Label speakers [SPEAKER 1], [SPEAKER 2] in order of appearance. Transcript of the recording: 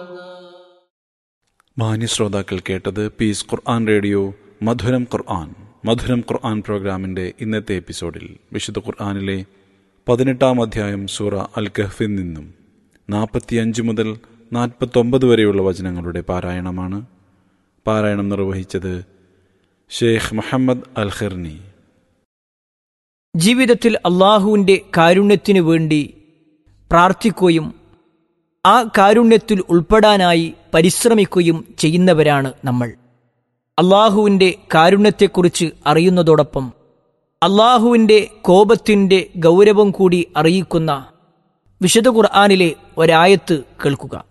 [SPEAKER 1] മാന്യശ്രോതാക്കൾ കേട്ടത് പീസ് ഖുർആൻ റേഡിയോ മധുരം ഖുർആൻ മധുരം ഖുർആൻ പ്രോഗ്രാമിന്റെ ഇന്നത്തെ എപ്പിസോഡിൽ വിശുദ്ധ ഖുർആനിലെ പതിനെട്ടാം അധ്യായം സൂറ അൽ കഹ്ഫിൽ നിന്നും നാൽപ്പത്തിയഞ്ച് മുതൽ നാൽപ്പത്തൊമ്പത് വരെയുള്ള വചനങ്ങളുടെ പാരായണമാണ് പാരായണം നിർവഹിച്ചത് ഷെയ്ഖ് മുഹമ്മദ് അൽ ഖിർനി
[SPEAKER 2] ജീവിതത്തിൽ അള്ളാഹുവിൻ്റെ കാരുണ്യത്തിനു വേണ്ടി പ്രാർത്ഥിക്കുകയും ആ കാരുണ്യത്തിൽ ഉൾപ്പെടാനായി പരിശ്രമിക്കുകയും ചെയ്യുന്നവരാണ് നമ്മൾ അള്ളാഹുവിൻ്റെ കാരുണ്യത്തെക്കുറിച്ച് അറിയുന്നതോടൊപ്പം അള്ളാഹുവിൻ്റെ കോപത്തിൻ്റെ ഗൗരവം കൂടി അറിയിക്കുന്ന വിശുദ്ധ ഖുർആാനിലെ ഒരായത്ത് കേൾക്കുക